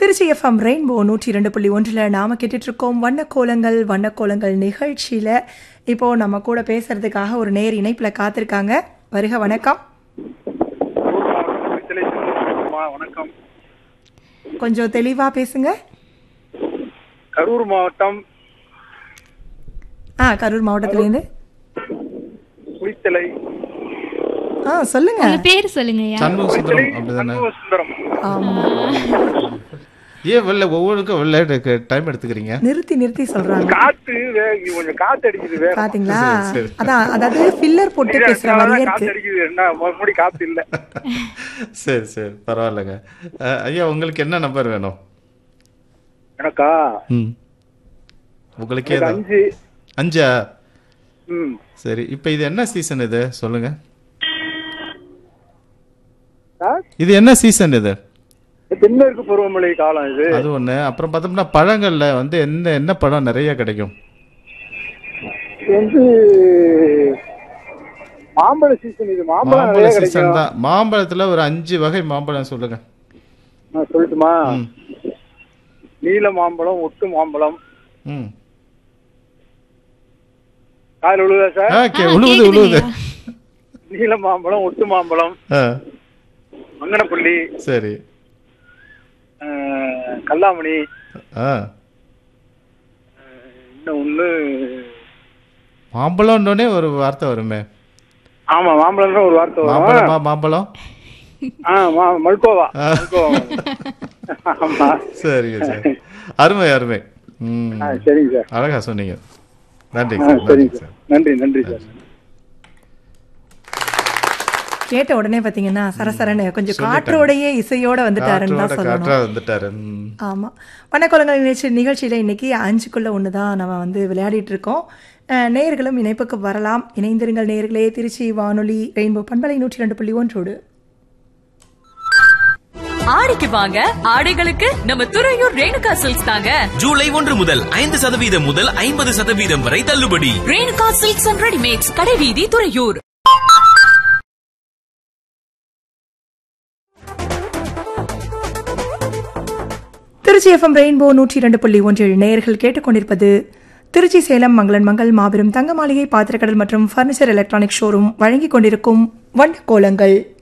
Trichy FM rainbow நூற்றி இரண்டு புள்ளி ஒன்றில் நாம் கேட்டுட்ருக்கோம் வண்ணக்கோலங்கள் வண்ணக்கோலங்கள் நிகழ்ச்சியில் இப்போது நம்ம கூட பேசுறதுக்காக ஒரு நேர் இணைப்பில் காத்திருக்காங்க வருக வணக்கம் திருச்சிலை செல்வகுமார்மா, வணக்கம் கொஞ்சம் தெளிவாக பேசுங்க கரூர் மாவட்டம் ஆ கரூர் மாவட்டத்துலேருந்து குளித்தலை ஆ சொல்லுங்க உங்க பேர் சொல்லுங்கய்யா சண்முக குளித்தலை சுந்தரம் அப்படிதானே சண்முக சுந்தரம் ஆமாம் ஏன் வெளில ஒவ்வொருக்கும் வெளில டைம் எடுத்துக்கிறீங்க நிறுத்தி நிறுத்தி சொல்கிறாங்க காத்து வே- இங்க கொஞ்சம் காத்து அடிக்குது வேற பாத்தீங்களா சரி, சரி. அதான் அதாவது ஃபில்லர் போட்டு பேசுகிற மாதிரியே காத்து இருக்கு அடிக்குது என்ன மறுபடி காத்து இல்ல சரி சரி பரவாயில்லைங்க அஹ், ஐயா உங்களுக்கு என்ன நம்பர் வேணும் எனக்கா ம் உங்களுக்கே எனக்கு தான் அஞ்சு அஞ்சா ம் சரி இப்போ இது என்ன சீசன் இது சொல்லுங்க சார் இது என்ன சீசன் இது தென்மேற்கு பருவமழை காலம் இது அது ஒண்ணு அப்புறம் பார்த்தோம்னா பழங்கள்ல வந்து என்ன என்ன பழம் நிறைய கிடைக்கும் இது வந்து மாம்பழ சீசன் இது மாம்பழம் மாம்பழ நிறைய சீசன் கிடைக்கும் தான் மாம்பழத்துல ஒரு அஞ்சு வகை மாம்பழம் சொல்லுங்க நான் சொல்லட்டுமா ம். நீல மாம்பழம் ஒட்டு மாம்பழம் ம் காயில் விழுதா சார் ஓகே ஆ, உழுவுது உழுவுது கேக்குதுங்கய்யா. நீல மாம்பழம் ஒட்டு மாம்பழம் ஆ, மங்கனப்பள்ளி சரி அஹ், கல்லாமணி ஆ இன்னும் ஒண்ணு மாம்பழம்னோடனே ஒரு வார்த்தை வருமே ஆமா மாம்பழம் ஒரு வார்த்தை வரும் மாம்பழமா மாம்பழம் ஆ மா- மல்கோவா ஆ. மல்கோவா ஆமா சரிங்க சரி அருமை அருமை ம் ஆ, சரிங்க சார் அழகா சொன்னீங்க நன்றி ஆ, சார் நன்றி சரிங்க சார் சார் நன்றி நன்றி சார் கேட்ட உடனே பார்த்தீங்கன்னா சரசரன்னு கொஞ்சம் சொல்லிட்டாங்க. காற்றோடையே இசையோட வந்துட்டாருன்னு தான் காற்றோட சொல்லணும் காற்றா வந்துட்டாரு ம். ஆமாம் வண்ணக்குளங்கள் நிகழ்ச்சி நிகழ்ச்சியில் இன்னைக்கு அஞ்சுக்குள்ள ஒன்று தான் நம்ம வந்து விளையாடிட்டு இருக்கோம் அஹ், நேயர்களும் இணைப்புக்கு வரலாம் இணைந்திருங்கள் நேயர்களே திருச்சி வானொலி ரெயின்போ பண்பலை நூற்றி ரெண்டு புள்ளி ஒன்றோடு ஆடிக்கு வாங்க ஆடைகளுக்கு நம்ம துறையூர் ரேணுகா சில்க்ஸ் தாங்க ஜூலை ஒன்று முதல் ஐந்து சதவீதம் முதல் ஐம்பது சதவீதம் வரை தள்ளுபடி ரேணுகா சில்க்ஸ் அண்ட் ரெடிமேட்ஸ் கடைவீதி துறையூர் திருச்சி எஃப்எம் ரெயின்போ நூற்றி இரண்டு புள்ளி ஒன்றில் நேயர்கள் கேட்டுக்கொண்டிருப்பது திருச்சி சேலம் மங்களன் மங்கள் மாபெரும் தங்க மாளிகை பாத்திரக்கடல் மற்றும் ஃபர்னிச்சர் எலக்ட்ரானிக் ஷோரூம் வழங்கிக் கொண்டிருக்கும் வண்ணக்கோலங்கள்